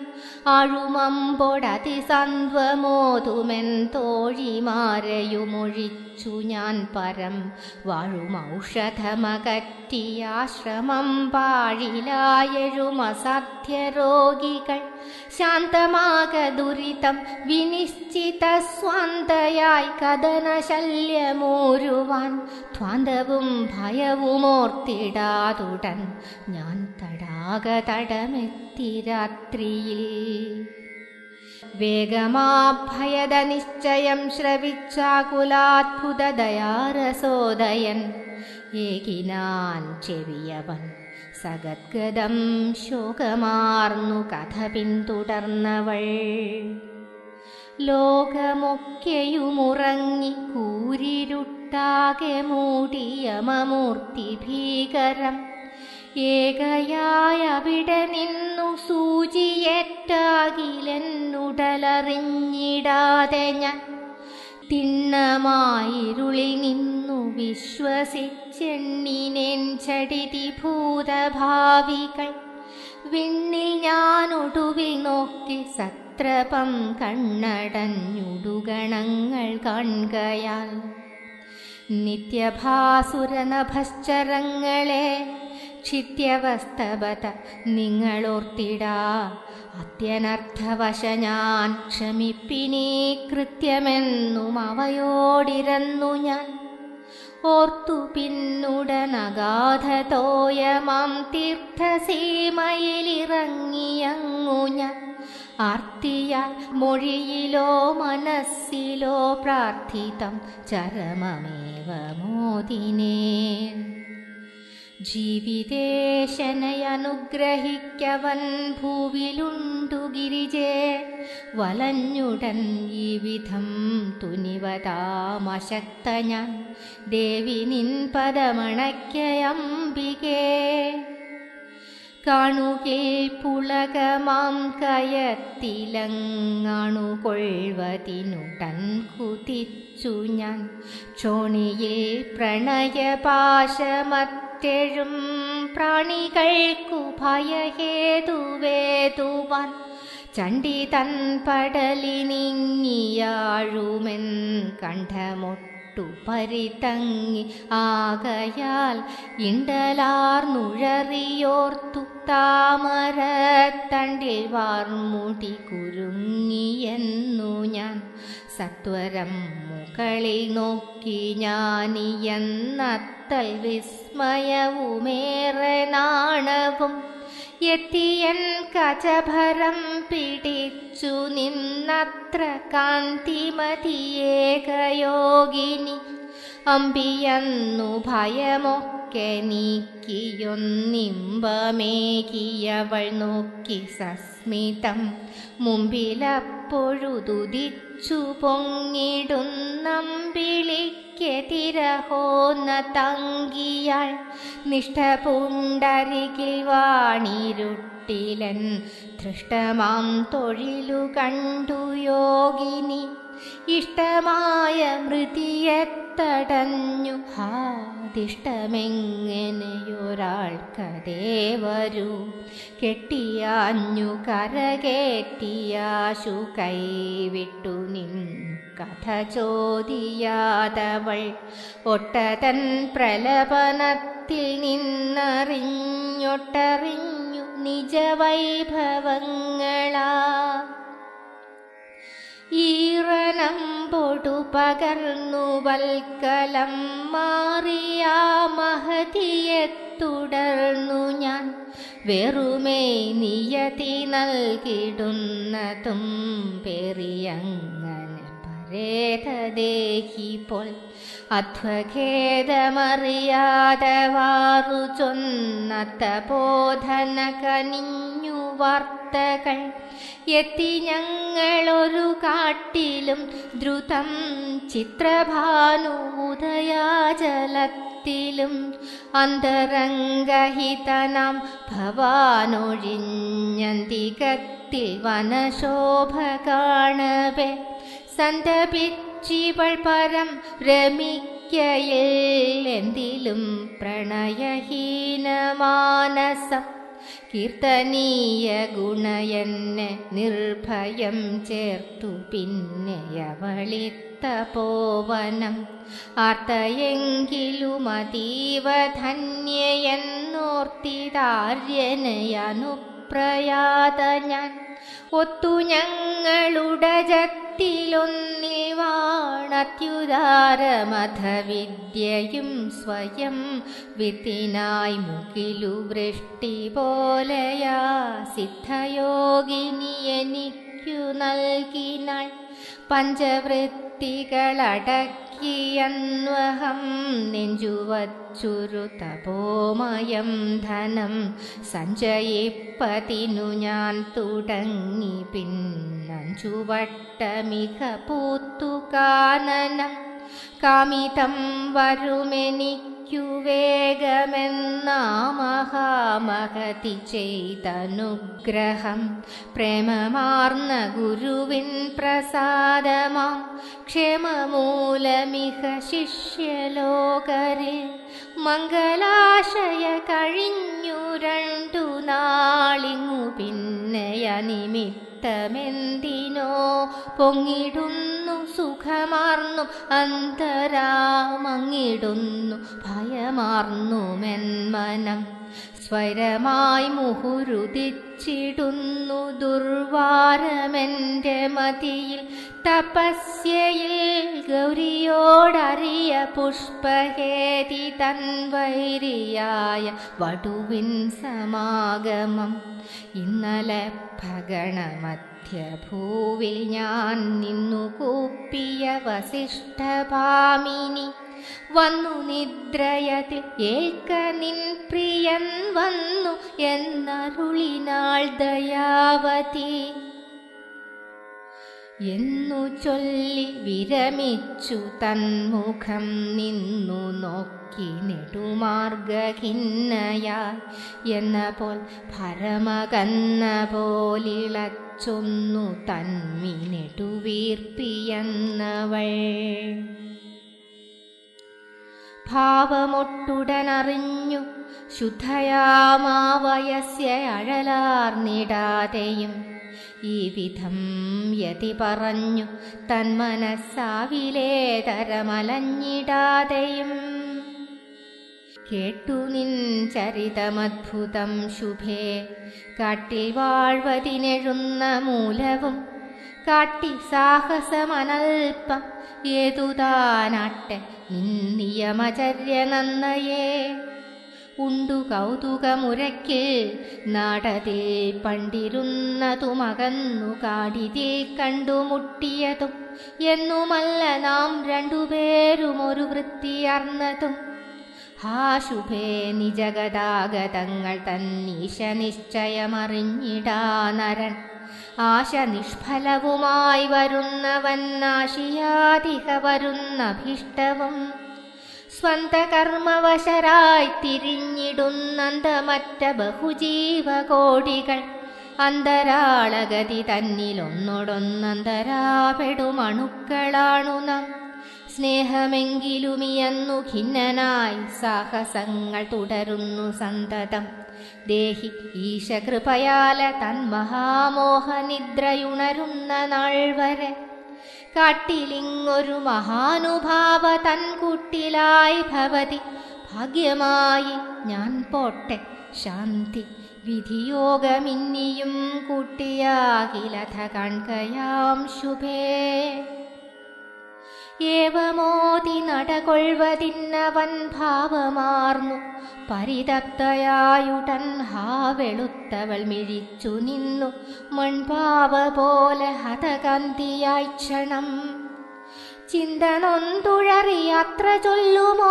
ആഴുമമ്പോടതിസന്ധ്വമോതുമെൻ തോഴിമാരെയുമൊഴിച്ചു ഞാൻ പരം വാഴുമൗഷധമകറ്റിയാശ്രമം പാഴിലായഴുമസാധ്യരോഗികൾ ശാന്തമാക ദുരിതം വിനിശ്ചിത സ്വാന്തയായി കഥനശല്യമൂരുവാൻ ധ്വാന്തവും ഭയവുമോർത്തിടാതുടൻ ഞാൻ തടാകതടമെത്തി രാത്രിയിൽ വേഗമാഭയത നിശ്ചയം ശ്രവിച്ചാകുലാത്ഭുത ദയാരസോദയൻ ഏകിനാൻ ചെവിയവൻ സഗദ്ഗതം ശോകമാർന്നു കഥ പിന്തുടർന്നവൾ ലോകമൊക്കെയുമുറങ്ങി കൂരിരുട്ടാകെ മൂടിയ മമൂർത്തി ഭീകരം ഏകയായ അവിടെ നിന്നു സൂചിയേറ്റാകിലെന്നുടലറിഞ്ഞിടാതെ ഞാൻ തിണ്ണമായിരുളിൽ നിന്നു വിശ്വസിച്ചെണ്ണിനേൻ ചടിതി ഭൂതഭാവികൾ വിണ്ണിൽ ഞാനൊടുവിൽ നോക്കി സത്രപം കണ്ണടഞ്ഞുടുഗണങ്ങൾ കാൺകയാൽ നിത്യഭാസുരനഭശ്ചരങ്ങളെ ക്ഷിത്യവസ്തവത നിങ്ങളോർത്തിടാ അത്യനർത്ഥവശ ഞാൻ ക്ഷമിപ്പിനീ കൃത്യമെന്നും അവയോടിരന്നു ഞാൻ ഓർത്തു പിന്നുടനഗാധതോയമാം തീർത്ഥസീമയിലിറങ്ങിയങ്ങു ഞാൻ ആർത്തിയാൽ മൊഴിയിലോ മനസ്സിലോ പ്രാർത്ഥിതം ചരമമേവ മോദിനേൻ ജീവിതേശനയനുഗ്രഹിക്കവൻ ഭൂവിലുണ്ടു ഗിരിജേ വലഞ്ഞുടൻ ഈ വിധം തുനിവതാമശക്ത ഞാൻ ദേവി നിൻ പദമണയ്ക്കയംബികേ കാണുകേ പുളകമാം കയത്തിലങ്ങാണുകൊಳ್വതിനുടൻ കുതിച്ചു ഞാൻ ക്ഷോണിയിൽ പ്രണയപാശമത്ത മറ്റെഴും പ്രാണികൾക്കു ഭയഹേതുവേതുവാൻ ചണ്ടി തൻ പടലിനിങ്ങിയാഴുമെൻ കണ്ഠമൊട്ടു പരിതങ്ങി ആകയാൽ ഇണ്ടലാർന്നുഴറിയോർത്തു താമരത്തണ്ടിൽ വാർമുടി കുരുങ്ങിയെന്നു ഞാൻ സത്വരം മുകളിൽ നോക്കി ഞാനിയെന്നത്തൽ വിസ്മയവുമേറെ നാണവും എത്തിയൻ കചഭരം പിടിച്ചു നിന്നത്ര കാന്തിമതിയേകയോഗിനി അമ്പിയന്നു ഭയമൊക്കെ നീക്കിയൊന്നിമ്പമേകിയവൾ നോക്കി സസ്മിതം മുമ്പിലപ്പൊഴുതുദിച്ചു പൊങ്ങിടുന്നമ്പിളിക്കെതിരഹോന്ന തങ്കിയാൾ നിഷ്ഠ പുണ്ടരികിൽ വാണിരുട്ടിലൻ ദൃഷ്ടമാം തൊഴിലു കണ്ടു യോഗിനി ഇഷ്ടമായ മൃതിയെത്തടഞ്ഞു ഹാദിഷ്ടമെങ്ങനെയൊരാൾക്കതേ വരൂ കെട്ടിയാഞ്ഞു കരകേറ്റിയാശു കൈവിട്ടു നിൻ കഥ ചോദിയാതവൾ ഒട്ടതൻ പ്രലപനത്തിൽ നിന്നറിഞ്ഞൊട്ടറിഞ്ഞു നിജവൈഭവങ്ങളാ ഈറനമ്പൊടു പകർന്നു വൽക്കലം മാറിയാ മഹതിയെ തുടർന്നു ഞാൻ വെറുമേ നിയതി നൽകിടുന്നതും പെരിയങ്ങനെ പരേതദേഹി പോൽ അധ്വഖേദമറിയാതെ വാറു ചൊന്നത്ത ബോധന കനിഞ്ഞു വാർത്തകൾ എത്തി ഞങ്ങളൊരു കാട്ടിലും ദ്രുതം ചിത്രഭാനു ഉദയാജലത്തിലും അന്തരംഗഹിതനാം ഭവാനൊഴിഞ്ഞന്തികത്തിൽ വനശോഭ കാണവേ സന്തപിച്ചിവൾ പരം രമിക്കയിൽ എന്തിലും പ്രണയഹീനമാനസം കീർത്തനീയ ഗുണയെന്നെ നിർഭയം ചേർത്തു പിന്നെയവളിത്ത പോവനം ആർത്തയെങ്കിലും അതീവ ധന്യയെന്നോർത്തിതാര്യനയനുപ്രയാത ഞാൻ ഒത്തു ഞങ്ങളുടെ ജത്തിലൊന്നിൽ വാണത്യുദാരമധവിദ്യയും സ്വയം വിത്തിനായി മുകിലു വൃഷ്ടി പോലെയാ സിദ്ധയോഗിനി എനിക്കു നൽകിനാൾ പഞ്ചവൃത്തികളടക്കിയന്വഹം നെഞ്ചുവച്ചുരു തപോമയം ധനം സഞ്ചയിപ്പതിനു ഞാൻ തുടങ്ങി പിന്നഞ്ചുവട്ടമിക പൂത്തു കാനനം കാമിതം വരുമെനിക്കു വേഗമെന്നാ മഹാമഹതി ചെയ്തനുഗ്രഹം പ്രേമമാർന്ന ഗുരുവിൻ പ്രസാദമാം ക്ഷേമമൂലമിഹ ശിഷ്യലോകരിൽ മംഗലാശയ കഴിഞ്ഞു രണ്ടു നാളിങ്ങു പിന്നെയനിമിത്തമെന്തിനോ പൊങ്ങിടുന്നു സുഖമാർന്നു അന്തരാമങ്ങിടുന്നു ഭയമാർന്നു മെന്മനം സ്വരമായി മുഹുരുദിച്ചിടുന്നു ദുർവാരമെൻ്റെ മതിയിൽ തപസ്യയിൽ ഗൗരിയോടറിയ പുഷ്പഹേതി തൻ വൈരിയായ വടുവിൻ സമാഗമം ഇന്നലെ ഭഗണമധ്യഭൂവിൽ ഞാൻ നിന്നു കൂപ്പിയ വസിഷ്ഠഭാമിനി വന്നു നിദ്രയതിൽ ഏൽക്ക നിൻ പ്രിയൻ വന്നു എന്നരുളിനാൾ ദയാവതി എന്നു ചൊല്ലി വിരമിച്ചു തന്മുഖം നിന്നു നോക്കി നെടുമാർഗഖിന്നയായി എന്ന പോൽ ഭരമകന്ന പോലിളച്ചൊന്നു തന്മി നെടുവീർപ്പിയെന്നവൾ ഭാവമൊട്ടുടനറിഞ്ഞു ശുദ്ധയാമാവയസ്യ അഴലാർന്നിടാതെയും ഈ വിധം യതി പറഞ്ഞു തന്മനസ്സാവിലേ തരമലഞ്ഞിടാതെയും കേട്ടു നിൻ ചരിതമദ്ഭുതം ശുഭേ കാട്ടിൽ വാഴ്വതിനെഴുന്ന മൂലവും കാട്ടി സാഹസമനൽപ്പം ഏതുതാനാട്ടെ നിൻ നിയമചര്യ നന്നയേ ഉണ്ടു കൗതുകമുരയ്ക്ക് നാടതിൽ പണ്ടിരുന്നതുമകന്നു കാടിതിൽ കണ്ടുമുട്ടിയതും എന്നുമല്ല നാം രണ്ടുപേരും ഒരു വൃത്തിയർന്നതും ഹാ ശുഭേ നിജഗതാഗതങ്ങൾ തന്നീശ നിശ്ചയമറിഞ്ഞിടാ നരൻ ആശ നിഷ്ഫലവുമായി വരുന്നവൻ നാശിയാതിക വരുന്നഭീഷ്ടവും സ്വന്ത കർമ്മവശരായി തിരിഞ്ഞിടുന്നന്തമറ്റ ബഹുജീവകോടികൾ അന്തരാളഗതി തന്നിലൊന്നൊടൊന്നന്തരാപെടുമണുക്കളാണു നാം സ്നേഹമെങ്കിലുമിയന്നു ഖിന്നനായി സാഹസങ്ങൾ തുടരുന്നു സന്തതം ദേഹി ഈശകൃപയാല തന്മഹാമോഹനിദ്രയുണരുന്ന നാൾ വരെ കാട്ടിലിങ്ങൊരു മഹാനുഭാവ തൻകുട്ടിലായി ഭവതി ഭാഗ്യമായി ഞാൻ പോട്ടെ ശാന്തി വിധിയോഗമിന്നിയും കൂട്ടിയാകിലഥ കാൺകയാം ശുഭേ ഏവമോതി നടകൊಳ್വതിന്നവൻ ഭാവമാർന്നു പരിതപ്തയായുടൻ ഹാ വെളുത്തവൾ മിഴിച്ചു നിന്നു മൺപാവ പോലെ ഹതകാന്തിയായി ക്ഷണം ചിന്ത നൊന്തുഴറി യാത്ര ചൊല്ലുമോ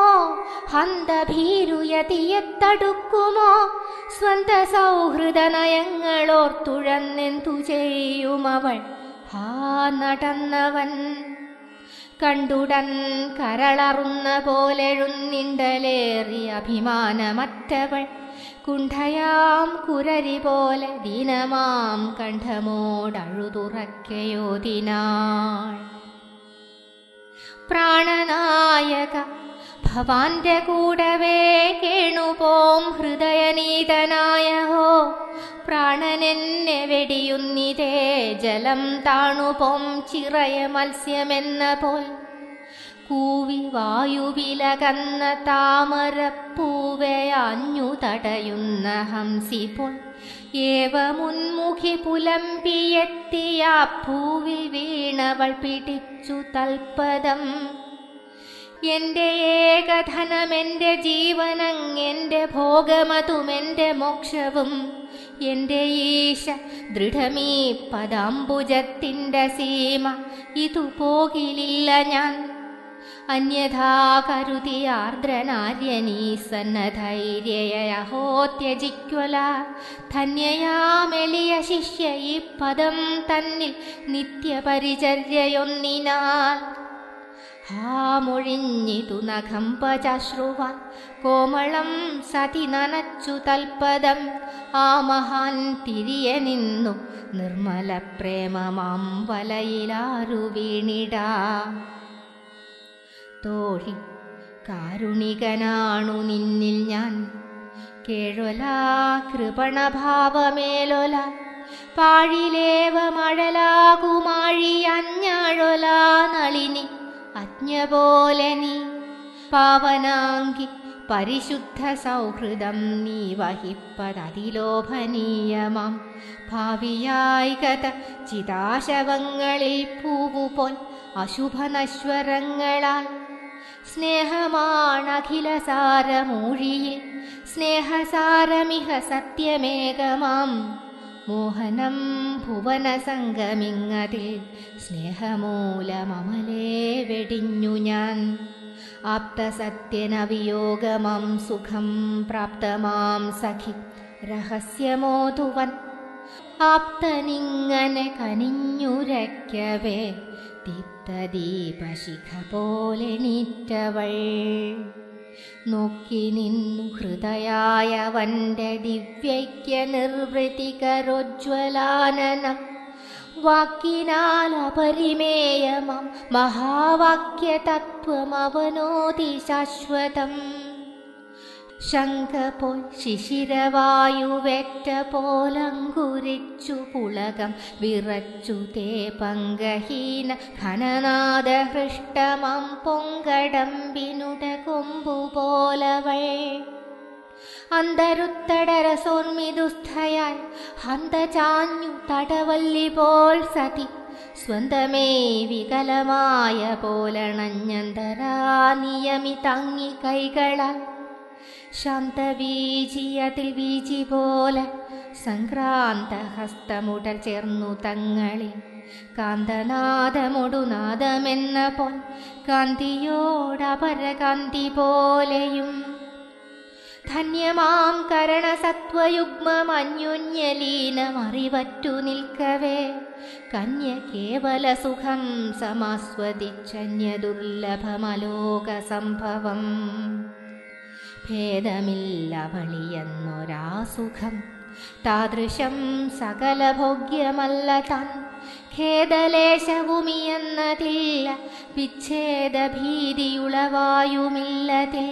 ഹന്തഭീരുയതിയെത്തടുക്കുമോ സ്വന്ത സൗഹൃദ നയങ്ങളോർത്തുഴന്നെന്തു ചെയ്യുമവൾ ഹാ നടന്നവൻ കണ്ടുടൻ കരളറുന്ന പോലെഴുന്നിണ്ടലേറി അഭിമാനമറ്റവൾ കുണ്ഠയാം കുരരി പോലെ ദീനമാം കണ്ഠമോടഴുതുറക്കയോതിനാൾ പ്രാണനായക ഭവാന്റെ കൂടവേ കേണുപോം ഹൃദയനീതനായ ഹോ പ്രാണനെന്നെ വെടിയുന്നിതേ ജലം താണുപോം ചിറയ മത്സ്യമെന്ന പോൽ കൂവി വായുവിലകന്ന താമരപ്പൂവയാഞ്ഞു തടയുന്ന ഹംസിപോൾ ഏവമുൻമുഖി പുലമ്പിയെത്തിയ ഭൂവിൽ വീണവൾ പിടിച്ചു തൽപദം എന്റെ ഏകധനം എന്റെ ജീവനങ്ങെന്റെ ഭോഗമതുമെന്റെ മോക്ഷവും എന്റെ ഈശ ദൃഢമീ പദാംബുജത്തിൻ്റെ സീമ ഇതു പോകിലില്ല ഞാൻ അന്യഥാ കരുതി ആർദ്രനാര്യനീ സന്നധൈര്യയഹോ ത്യജിക്വല ധന്യയാമെളിയ ശിഷ്യ ഈ പദം തന്നിൽ നിത്യപരിചര്യയൊന്നിനാൽ ഹാ മൊഴിഞ്ഞിതു നഖം പചശ്രുവാൻ കോമളം സതി നനച്ചു തൽപദം ആ മഹാൻ തിരിയെ നിന്നു നിർമ്മല പ്രേമമാം വലയിലാരു വീണിടാ തോഴി കാരുണികനാണു നിന്നിൽ ഞാൻ കേഴൊല കൃപണഭാവമേലൊല പാഴിലേവ മഴലാകുമാഴി അഞ്ഞാഴൊല നളിനി അജ്ഞ പോലെ നീ പാവനാങ്കി പരിശുദ്ധ സൗഹൃദം നീ വഹിപ്പതതിലോഭനീയമാം ഭാവിയായി ഗത ചിതാശവങ്ങളിൽ പൂവുപോൽ അശുഭനശ്വരങ്ങളാൽ സ്നേഹമാണഖിലസാരമൂഴിയിൽ സ്നേഹസാരമിഹ സത്യമേകമാം മോഹനം ഭുവനസംഗമിങ്ങതിൽ സ്നേഹമൂലമമലേ വെടിഞ്ഞു ഞാൻ ആപ്തസത്യനവിയോഗമാം സുഖം പ്രാപ്തമാം സഖി രഹസ്യമോതുവൻ ആപ്തനിങ്ങനെ കനിഞ്ഞുരയ്ക്കവേ ദീപ്തദീപശിഖ പോലെ നീറ്റവൾ നോക്കി നിന്നു ഹൃദയായവന്റെ ദിവ്യൈക്യ നിർവൃതികരോജ്വലാനനം വാക്കിനാൽ അപരിമേയമം മഹാവാക്യ തത്വമവനോതി ശാശ്വതം ശംഖപോൽ ശിശിരവായുവേറ്റ പോലങ്കുരിച്ചു പുളകം വിറച്ചു തേ പങ്കഹീന ഘനനാദ ഹൃഷ്ടമം പൊങ്കടമ്പിനുട കൊമ്പുപോലവൾ അന്തരുത്തടരസോർമിദുസ്ഥയാൽ ഹന്ത ചാഞ്ഞു തടവല്ലി പോൽ സതി സ്വന്തമേ വികലമായ പോലണഞ്ഞന്തരാ നിയമി തങ്ങി കൈകളാൽ ശാന്തവീചിയതിൽ വീചി പോലെ സംക്രാന്ത ഹസ്തമുടൽ ചേർന്നു തങ്ങളിൽ കാന്തനാദമൊടു നാദമെന്ന പോൽ കാന്തിയോടപരകാന്തി പോലെയും ധന്യമാം കരണസത്വയുഗ്മമന്യുന്യലീനമറിവറ്റു നിൽക്കവേ കന്യ കേവല സുഖം സമാസ്വദിച്ചന്യദുർലഭമലോക സംഭവം ഭേദമില്ലവളിയെന്നൊരാ സുഖം താദൃശം സകലഭോഗ്യമല്ല താൻ ഖേദലേശവുമിയെന്നതില്ല വിച്ഛേദഭീതിയുളവായുമില്ലതിൽ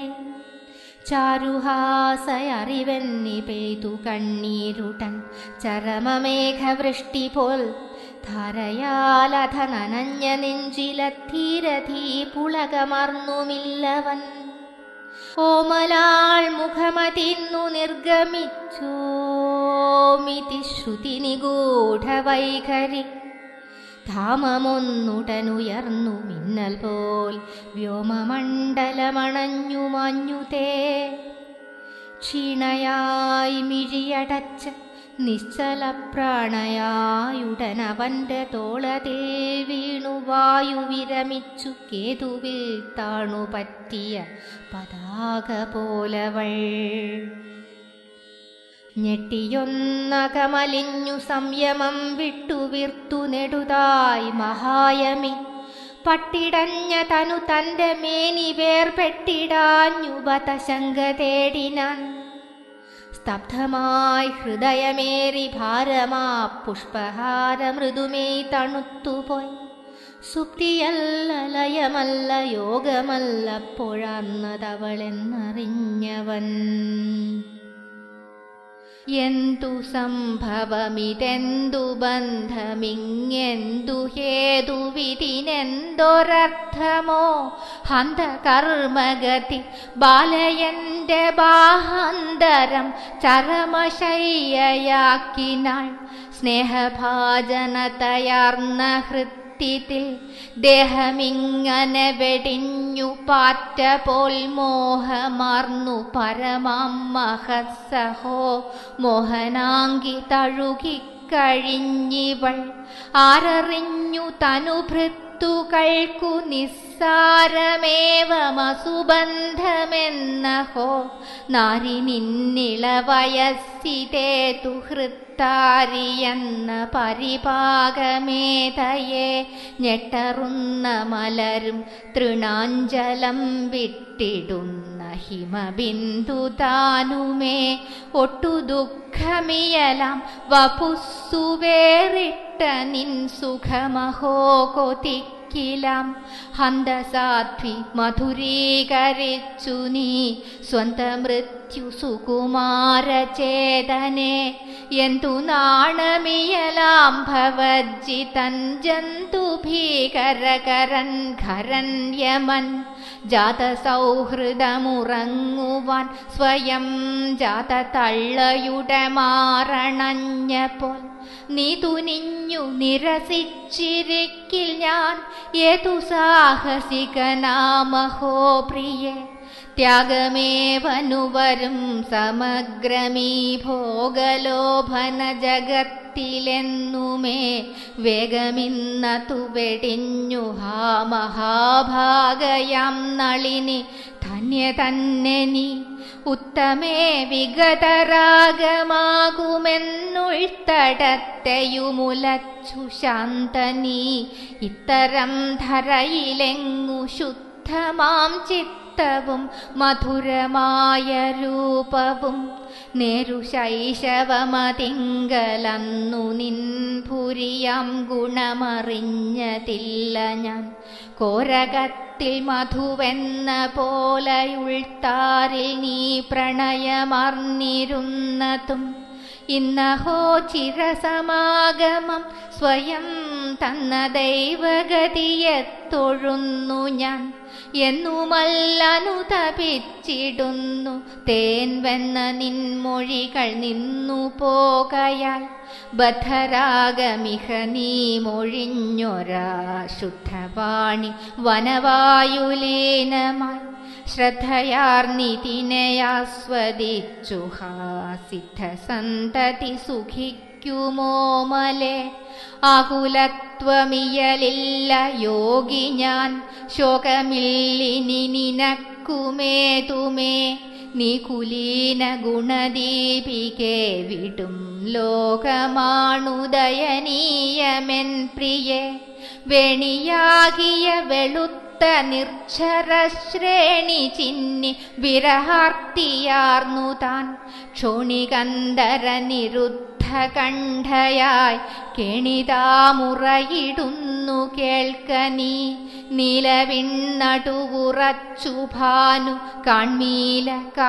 ചാരുഹാസയറിവെന്നി പെയ്തു കണ്ണീരുടൻ ചരമമേഘവൃഷ്ടി പോൽ ധാരയാലധ നനഞ്ഞ നെഞ്ചിലധീരധീ പുളകമർന്നുമില്ലവൻ ഓമലാൾ മുഖമതിന്നു നിർഗമിച്ചോമിതി ശ്രുതി നിഗൂഢ വൈഖരി ധാമമൊന്നുടനുയർന്നു മിന്നൽ പോൽ വ്യോമമണ്ഡലമണഞ്ഞു മാഞ്ഞുതേ ക്ഷീണയായി മിഴിയടച്ച് നിശ്ചലപ്രാണയായുടനവന്റെ തോളതേ വീണു വായു വിരമിച്ചു കേതുവിൽ താണു പറ്റിയ പതാക പോലവൾ ഞെട്ടിയൊന്നകമലിഞ്ഞു സംയമം വിട്ടുവിർത്തു നെടുതായി മഹായമി പട്ടിടഞ്ഞ തനു തന്റെ മേനി വേർപെട്ടിടാഞ്ഞുപത ശങ്ക തേടിനാൻ സ്തബ്ധമായി ഹൃദയമേറി ഭാരമാ പുഷ്പഹാര മൃദുമേ തണുത്തുപോയി സുപ്തിയല്ല ലയമല്ല യോഗമല്ല പൊഴാർന്നതവളെന്നറിഞ്ഞവൻ എന്തു സംഭവമിതെന്തു ബന്ധമിങ്ങെന്തു ഹേതുവിതിനെന്തൊരർത്ഥമോ ഹന്ത കർമ്മഗതി ബാലയന്റെ ബാഹാന്തരം ചരമശയ്യയാക്കിനാൾ സ്നേഹഭാജനതയാർന്ന ഹൃത്തിത്തിൽ ദേഹമിങ്ങനെ വെടിഞ്ഞു പാറ്റ പോൽ മോഹമാർന്നു പരമാം മഹസഹോ മോഹനാങ്കി തഴുകിക്കഴിഞ്ഞിവൾ ആരറിഞ്ഞു തനുഭൃത്തുകൾക്കു നിസ്സാരമേവമസുബന്ധമെന്നഹോ നാരി നിന്നിള വയസ്സിതേതു ഹൃത്താരിയെന്ന പരിപാകമേതയെ ഞെട്ടറുന്ന മലരും തൃണാഞ്ചലം വിട്ടിടുന്ന ഹിമബിന്ദു താനുമേ ഒട്ടു ദുഃഖമിയലാം വപുസ്സുവേറിട്ട നിൻ സുഖമഹോ കൊതിക്കിലാം ഹന്തസാധ്വി മധുരീകരിച്ചു നീ സ്വന്ത മൃത്യു സുകുമാരചേതനെ എന്തു നാണമിയലാം ഭവജ്ജിതൻ ജന്തു ഭീകരകരൻ ഖരൻ യമൻ ജാതസൗഹൃദമുറങ്ങുവാൻ സ്വയം ജാത തള്ളയുടെ മാറണഞ്ഞപ്പോൾ നീ തുനിഞ്ഞു നിരസിച്ചിരിക്കിൽ ഞാൻ ഏതു സാഹസികനാമഹോ പ്രിയേ ത്യാഗമേവനുവരും സമഗ്രമീ ഭോഗലോഭന ജഗത്തിലെന്നുമേ വേഗമിന്നതു വെടിഞ്ഞു ഹാ മഹാഭാഗയാം നളിനി ധന്യ തന്നെ നീ ഉത്തമേ വിഗതരാഗമാകുമെന്നുൾത്തടത്തെയുമുലച്ചു ശാന്തനീ ഇത്തരം ധരയിലെങ്ങു ശുദ്ധമാം ചിത്തവും മധുരമായ രൂപവും നേരു ശൈശവമതിങ്കലന്നു നിൻ ഭൂ കസ്തൂരിയാം ഗുണമറിഞ്ഞതില്ല ഞാൻ കോരകത്തിൽ മധുവെന്ന പോലെയുൾത്താരിൽ നീ പ്രണയമർന്നിരുന്നതും ഇന്നഹോ ചിരസമാഗമം സ്വയം തന്ന ദൈവഗതിയെ തൊഴുന്നു ഞാൻ എന്നുമല്ലനുതപിച്ചിടുന്നു തേൻ വെന്ന നിൻമൊഴികൾ നിന്നു പോകയാൽ ബദ്ധരാഗമിഹ നീ മൊഴിഞ്ഞൊരാ ശുദ്ധവാണി വനവായുലീനമായി ശ്രദ്ധയാർന്നിതിനെയാസ്വദിച്ചു ഹാസിദ്ധസന്തതി സുഖിക്കുമോ മലേ ആകുലത്വമിയലില്ല യോഗി ഞാൻ ശോകമില്ലിനി നിനക്കുമേതുമേ നീ കുലീന ഗുണദീപികെ വിടും ലോകമാണുദയനീയമെൻ പ്രിയേ വെണിയാകിയ വെളുത്ത നിർച്ഛര ശ്രേണി ചിന്നി വിരഹാർത്തിയാർന്നു താൻ ക്ഷോണികന്ധര നിരുദ്ധ കണ്ഠയായി കെണിതാമുറയിടുന്നു കേൾക്കനീ നിലവിണ്ണടുകുറച്ചു ഭാനു കാൺമീല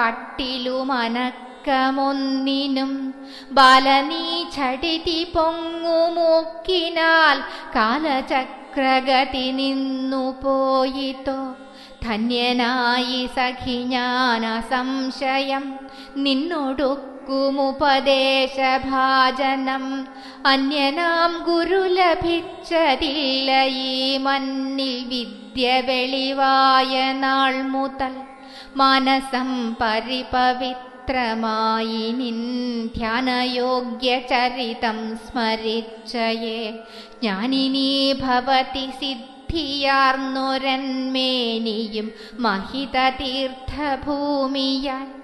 കാട്ടിലുമനക്കമൊന്നിനും ബാലനീ ചടിതി പൊങ്ങുമൂക്കിനാൽ കാലചക്രഗതി നിന്നു പോയിത്തോ ധന്യനായി സഖി ഞാൻ അസംശയം നിന്നൊടുക്കുമുപദേശഭാജനം അന്യനാം ഗുരു ലഭിച്ചതില്ല ഈ മണ്ണിൽ വിദ്യ വെളിവായ നാൾ മുതൽ മനസം പരിപവിത്രമായി നിൻ ധ്യാനയോഗ്യ ചരിതം സ്മരിച്ചയേ ഞാനിനി ഭവതി സിദ്ധിയാർന്നൊരന്മേനിയും മഹിത തീർത്ഥഭൂമിയാൽ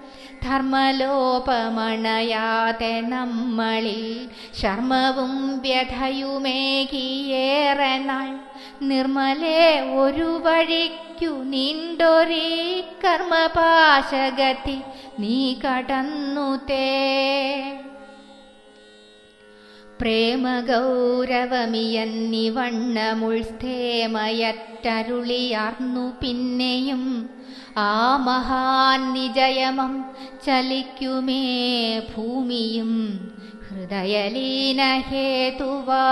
ധർമ്മലോപമണയാതെ നമ്മളിൽ ശർമ്മവും വ്യഥയുമേകിയേറെ നാൾ നിർമ്മലേ ഒരു വഴിക്കു നീണ്ടൊരേ കർമ്മപാശഗതി നീ കടന്നു തേ പ്രേമഗൗരവമിയന്നിവണ്ണമുൾസ്ഥേമയറ്റരുളിയാർന്നു പിന്നെയും ആ മഹാൻ നിജയമം ചലിക്കുമേ ഭൂമിയും ഹൃദയലീനഹേതുവാ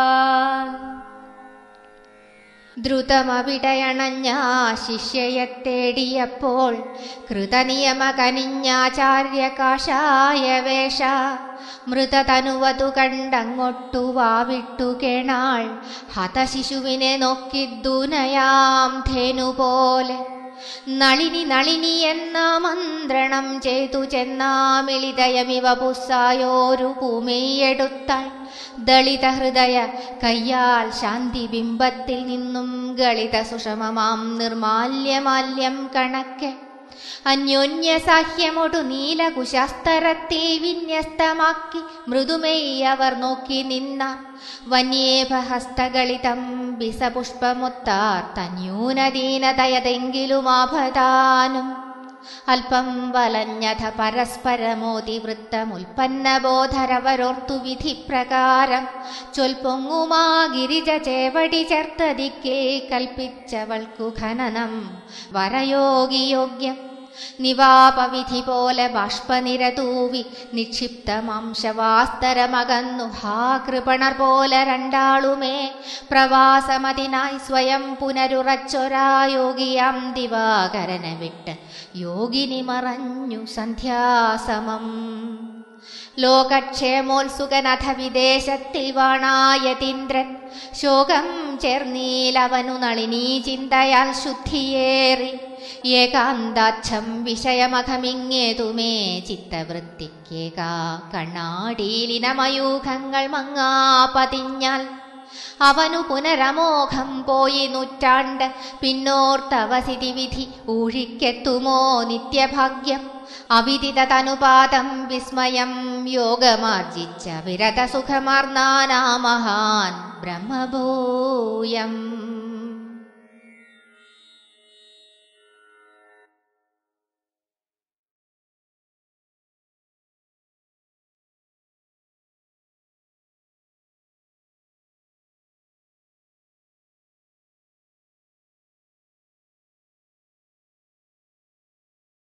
ദ്രുതമവിടയണഞ്ഞ ശിഷ്യയെ തേടിയപ്പോൾ കൃതനിയമ കനിഞ്ഞാചാര്യ കാഷായ വേഷ മൃതതനുവതു കണ്ടങ്ങൊട്ടു വാവിട്ടു കേണാൾ ഹതശിശുവിനെ നോക്കിദ്ദുനയാം ധേനു പോലെ നളിനി നളിനി എന്ന മന്ത്രണം ചെയ്തു ചെന്നാമിളിതയമിവ പുസ്സായോരു ഭൂമിയെടുത്താൾ ദളിത ഹൃദയ കയ്യാൽ ശാന്തി ബിംബത്തിൽ നിന്നും ഗളിത സുഷമമാം നിർമാല്യമാല്യം കണക്കെ അന്യോന്യ സാഹ്യമൊടു നീലകുശാസ്തരത്തിൽ വിന്യസ്തമാക്കി മൃദുമെയ് അവർ നോക്കി നിന്നാർ വന്യേഭഹസ്തകളിതം ബിസപുഷ്പമൊത്താർ തന്യൂനദീനതയതെങ്കിലും ആഭതാനും അല്പം വലഞ്ഞഥ പരസ്പരമോതി വൃത്തമുൽപ്പന്നബോധരവരോർത്തു വിധിപ്രകാരം ചൊൽപ്പൊങ്ങുമാ ഗിരിജ ചേവടി ചേർത്തതിക്കിൽ കൽപ്പിച്ചവൾക്കു ഖനനം വരയോഗിയോഗ്യം നിവാപവിധി പോലെ ബാഷ്പനിരതൂവി നിക്ഷിപ്തമാംശവാസ്തരമകന്നു ഹാ കൃപണർ പോലെ രണ്ടാളുമേ പ്രവാസമതിനായി സ്വയം പുനരുറച്ചൊരായോഗിയാം ദിവാകരനെ വിട്ട് യോഗിനി മറഞ്ഞു സന്ധ്യാസമം ലോകക്ഷേമോത്സുകനഥ വിദേശത്തിൽ വാണായതീന്ദ്രൻ ശോകം ചേർന്നീലവനു നളിനീ ചിന്തയാൽ ശുദ്ധിയേറി ഏകാന്താച്ഛം വിഷയമഖമിങ്ങേതുമേ ചിത്തവൃത്തിക്കേകാ കണ്ണാടിയിലിനമയൂഖങ്ങൾ മങ്ങാ പതിഞ്ഞാൽ അവനു പുനരമോഘം പോയി നൂറ്റാണ്ട് പിന്നോർത്തവസിതി വിധി ഊഴിക്കെത്തുമോ നിത്യഭാഗ്യം അവിദിത തനുപാദം വിസ്മയം യോഗമാർജിച്ച വിരത സുഖമാർന്നാനാ മഹാൻ ബ്രഹ്മഭൂയം